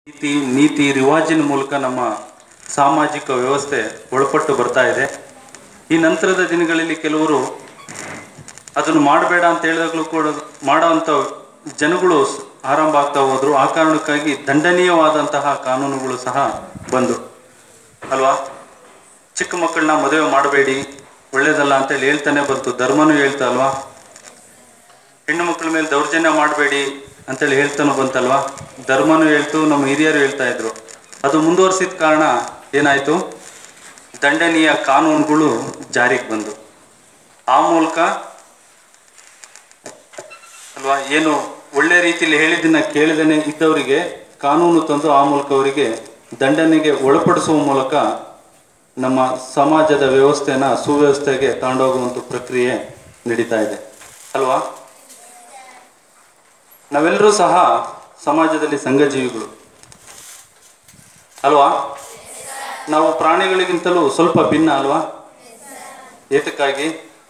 ನೀತಿ ನೀತಿ ರಿವಾಜಿನ ಮೂಲಕ ನಮ್ಮ ಸಾಮಾಜಿಕ ವ್ಯವಸ್ಥೆ ಒಳಪಟ್ಟು ಬರ್ತಾ ಇದೆ ಈ ನಂತರದ ದಿನಗಳಲ್ಲಿ ಕೆಲವರು ಅದನ್ನು ಮಾಡಬೇಡ ಅಂತ ಹೇಳಿದಾಗಲೂ ಕೂಡ ಮಾಡೋವಂಥ ಜನಗಳು ಸ್- ಆರಂಭ ಆಗ್ತಾ ಹೋದ್ರು ಆ ಕಾರಣಕ್ಕಾಗಿ ದಂಡನೀಯವಾದಂತಹ ಕಾನೂನುಗಳು ಸಹ ಬಂದು ಅಲ್ವಾ ಚಿಕ್ಕ ಮಕ್ಕಳನ್ನ ಮದುವೆ ಮಾಡಬೇಡಿ ಒಳ್ಳೇದಲ್ಲ ಅಂತೇಳಿ ಹೇಳ್ತಾನೆ ಬಂತು ಧರ್ಮನೂ ಹೇಳ್ತಾ ಅಲ್ವಾ ಹೆಣ್ಣು ಮಕ್ಕಳ ಮೇಲೆ ದೌರ್ಜನ್ಯ ಮಾಡಬೇಡಿ ಅಂತೇಳಿ ಹೇಳ್ತಾನು ಬಂತಲ್ವಾ ಧರ್ಮನೂ ಹೇಳ್ತು ನಮ್ಮ ಹಿರಿಯರು ಹೇಳ್ತಾ ಇದ್ರು ಅದು ಮುಂದುವರಿಸಿದ ಕಾರಣ ಏನಾಯ್ತು ದಂಡನೀಯ ಕಾನೂನುಗಳು ಜಾರಿಗೆ ಬಂದು ಆ ಮೂಲಕ ಅಲ್ವಾ ಏನು ಒಳ್ಳೆ ರೀತಿಯಲ್ಲಿ ಹೇಳಿದ್ದನ್ನ ಕೇಳದೇನೆ ಇದ್ದವರಿಗೆ ಕಾನೂನು ತಂದು ಆ ಮೂಲಕ ಅವರಿಗೆ ದಂಡನೆಗೆ ಒಳಪಡಿಸುವ ಮೂಲಕ ನಮ್ಮ ಸಮಾಜದ ವ್ಯವಸ್ಥೆನ ಸುವ್ಯವಸ್ಥೆಗೆ ತಗೊಂಡೋಗುವಂಥ ಪ್ರಕ್ರಿಯೆ ನಡೀತಾ ಇದೆ ಅಲ್ವಾ ನಾವೆಲ್ಲರೂ ಸಹ ಸಮಾಜದಲ್ಲಿ ಸಂಘಜೀವಿಗಳು ಅಲ್ವಾ ನಾವು ಪ್ರಾಣಿಗಳಿಗಿಂತಲೂ ಸ್ವಲ್ಪ ಭಿನ್ನ ಅಲ್ವಾ ಏತಕ್ಕಾಗಿ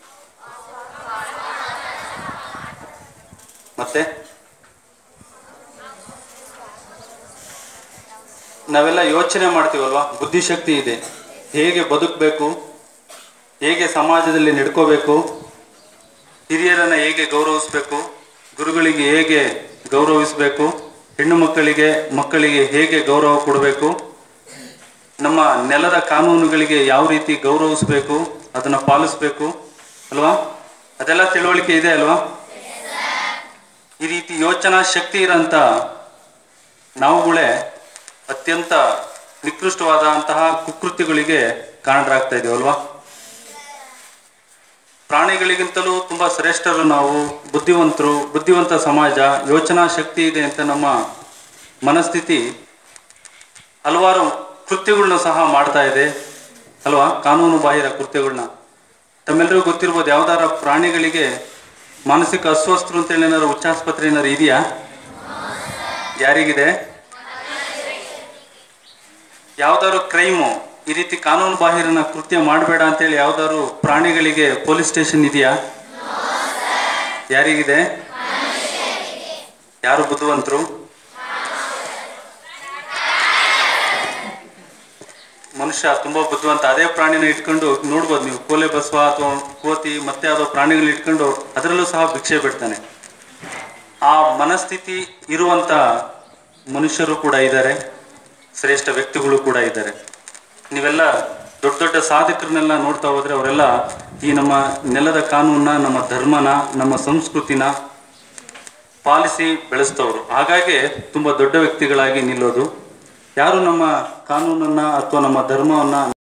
ಮತ್ತೆ ನಾವೆಲ್ಲ ಯೋಚನೆ ಮಾಡ್ತೀವಲ್ವಾ ಬುದ್ಧಿಶಕ್ತಿ ಇದೆ ಹೇಗೆ ಬದುಕಬೇಕು ಹೇಗೆ ಸಮಾಜದಲ್ಲಿ ನಡ್ಕೋಬೇಕು ಹಿರಿಯರನ್ನ ಹೇಗೆ ಗೌರವಿಸಬೇಕು ಗುರುಗಳಿಗೆ ಹೇಗೆ ಗೌರವಿಸಬೇಕು ಹೆಣ್ಣು ಮಕ್ಕಳಿಗೆ ಮಕ್ಕಳಿಗೆ ಹೇಗೆ ಗೌರವ ಕೊಡಬೇಕು ನಮ್ಮ ನೆಲದ ಕಾನೂನುಗಳಿಗೆ ಯಾವ ರೀತಿ ಗೌರವಿಸಬೇಕು ಅದನ್ನು ಪಾಲಿಸಬೇಕು ಅಲ್ವಾ ಅದೆಲ್ಲ ತಿಳುವಳಿಕೆ ಇದೆ ಅಲ್ವಾ ಈ ರೀತಿ ಯೋಚನಾ ಶಕ್ತಿ ಇರೋಂಥ ನಾವುಗಳೇ ಅತ್ಯಂತ ನಿಕೃಷ್ಟವಾದಂತಹ ಕುಕೃತ್ಯಗಳಿಗೆ ಕಾರಣರಾಗ್ತಾ ಇದೀವಿ ಅಲ್ವಾ ಪ್ರಾಣಿಗಳಿಗಿಂತಲೂ ತುಂಬಾ ಶ್ರೇಷ್ಠರು ನಾವು ಬುದ್ಧಿವಂತರು ಬುದ್ಧಿವಂತ ಸಮಾಜ ಯೋಚನಾ ಶಕ್ತಿ ಇದೆ ಅಂತ ನಮ್ಮ ಮನಸ್ಥಿತಿ ಹಲವಾರು ಕೃತ್ಯಗಳನ್ನ ಸಹ ಮಾಡ್ತಾ ಇದೆ ಅಲ್ವಾ ಕಾನೂನು ಬಾಹಿರ ಕೃತ್ಯಗಳನ್ನ ತಮ್ಮೆಲ್ಲರಿಗೂ ಗೊತ್ತಿರ್ಬೋದು ಯಾವ್ದಾರ ಪ್ರಾಣಿಗಳಿಗೆ ಮಾನಸಿಕ ಅಸ್ವಸ್ಥರು ಅಂತೇಳಿ ಏನಾದ್ರು ಉಚ್ಚಾಸ್ಪತ್ರೆ ಏನಾದ್ರು ಇದೆಯಾ ಯಾರಿಗಿದೆ ಯಾವ್ದಾದ್ರು ಕ್ರೈಮು ಈ ರೀತಿ ಕಾನೂನು ಬಾಹಿರನ ಕೃತ್ಯ ಮಾಡಬೇಡ ಅಂತೇಳಿ ಯಾವ್ದಾದ್ರು ಪ್ರಾಣಿಗಳಿಗೆ ಪೊಲೀಸ್ ಸ್ಟೇಷನ್ ಇದೆಯಾ ಯಾರಿಗಿದೆ ಯಾರು ಬುದ್ಧಿವಂತರು ಮನುಷ್ಯ ತುಂಬಾ ಬುದ್ಧಿವಂತ ಅದೇ ಪ್ರಾಣಿನ ಇಟ್ಕೊಂಡು ನೋಡ್ಬೋದು ನೀವು ಕೋಲೆ ಬಸವ ಅಥವಾ ಕೋತಿ ಮತ್ತೆ ಯಾವುದೋ ಪ್ರಾಣಿಗಳನ್ನ ಇಟ್ಕೊಂಡು ಅದರಲ್ಲೂ ಸಹ ಭಿಕ್ಷೆ ಬಿಡ್ತಾನೆ ಆ ಮನಸ್ಥಿತಿ ಇರುವಂತ ಮನುಷ್ಯರು ಕೂಡ ಇದ್ದಾರೆ ಶ್ರೇಷ್ಠ ವ್ಯಕ್ತಿಗಳು ಕೂಡ ಇದ್ದಾರೆ ನೀವೆಲ್ಲ ದೊಡ್ಡ ದೊಡ್ಡ ಸಾಧಕರನ್ನೆಲ್ಲ ನೋಡ್ತಾ ಹೋದ್ರೆ ಅವರೆಲ್ಲ ಈ ನಮ್ಮ ನೆಲದ ಕಾನೂನ ನಮ್ಮ ಧರ್ಮನ ನಮ್ಮ ಸಂಸ್ಕೃತಿನ ಪಾಲಿಸಿ ಬೆಳೆಸ್ತವ್ರು ಹಾಗಾಗಿ ತುಂಬಾ ದೊಡ್ಡ ವ್ಯಕ್ತಿಗಳಾಗಿ ನಿಲ್ಲೋದು ಯಾರು ನಮ್ಮ ಕಾನೂನನ್ನ ಅಥವಾ ನಮ್ಮ ಧರ್ಮವನ್ನ